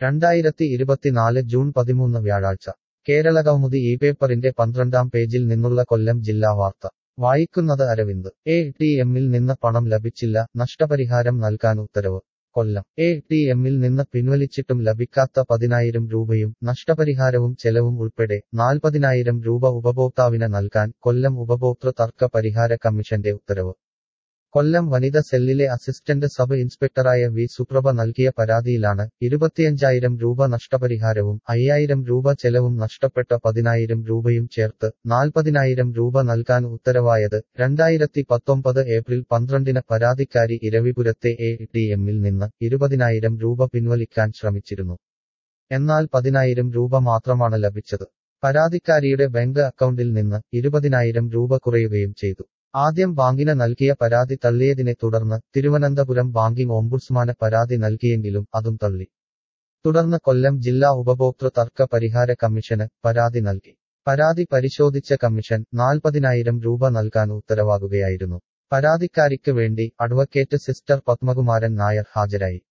രണ്ടായിരത്തി ഇരുപത്തിനാല് ജൂൺ പതിമൂന്ന് വ്യാഴാഴ്ച കേരളകൗമുദി ഈ പേപ്പറിന്റെ പന്ത്രണ്ടാം പേജിൽ നിന്നുള്ള കൊല്ലം ജില്ലാ വാർത്ത വായിക്കുന്നത് അരവിന്ദ് എ ടി എമ്മിൽ നിന്ന് പണം ലഭിച്ചില്ല നഷ്ടപരിഹാരം നൽകാൻ ഉത്തരവ് കൊല്ലം എ ടി എമ്മിൽ നിന്ന് പിൻവലിച്ചിട്ടും ലഭിക്കാത്ത പതിനായിരം രൂപയും നഷ്ടപരിഹാരവും ചെലവും ഉൾപ്പെടെ നാൽപ്പതിനായിരം രൂപ ഉപഭോക്താവിന് നൽകാൻ കൊല്ലം ഉപഭോക്തൃ തർക്ക പരിഹാര കമ്മീഷന്റെ ഉത്തരവ് കൊല്ലം വനിത സെല്ലിലെ അസിസ്റ്റന്റ് സബ് ഇൻസ്പെക്ടറായ വി സുപ്രഭ നൽകിയ പരാതിയിലാണ് ഇരുപത്തിയഞ്ചായിരം രൂപ നഷ്ടപരിഹാരവും അയ്യായിരം രൂപ ചെലവും നഷ്ടപ്പെട്ട പതിനായിരം രൂപയും ചേർത്ത് നാൽപ്പതിനായിരം രൂപ നൽകാൻ ഉത്തരവായത് രണ്ടായിരത്തി പത്തൊമ്പത് ഏപ്രിൽ പന്ത്രണ്ടിന് പരാതിക്കാരി ഇരവിപുരത്തെ എ ടി എമ്മിൽ നിന്ന് ഇരുപതിനായിരം രൂപ പിൻവലിക്കാൻ ശ്രമിച്ചിരുന്നു എന്നാൽ പതിനായിരം രൂപ മാത്രമാണ് ലഭിച്ചത് പരാതിക്കാരിയുടെ ബാങ്ക് അക്കൗണ്ടിൽ നിന്ന് ഇരുപതിനായിരം രൂപ കുറയുകയും ചെയ്തു ആദ്യം ബാങ്കിന് നൽകിയ പരാതി തള്ളിയതിനെ തുടർന്ന് തിരുവനന്തപുരം ബാങ്കിംഗ് ഓംബുഡ്സ്മാന് പരാതി നൽകിയെങ്കിലും അതും തള്ളി തുടർന്ന് കൊല്ലം ജില്ലാ ഉപഭോക്തൃ തർക്ക പരിഹാര കമ്മീഷന് പരാതി നൽകി പരാതി പരിശോധിച്ച കമ്മീഷൻ നാൽപ്പതിനായിരം രൂപ നൽകാൻ ഉത്തരവാകുകയായിരുന്നു പരാതിക്കാരിക്ക് വേണ്ടി അഡ്വക്കേറ്റ് സിസ്റ്റർ പത്മകുമാരൻ നായർ ഹാജരായി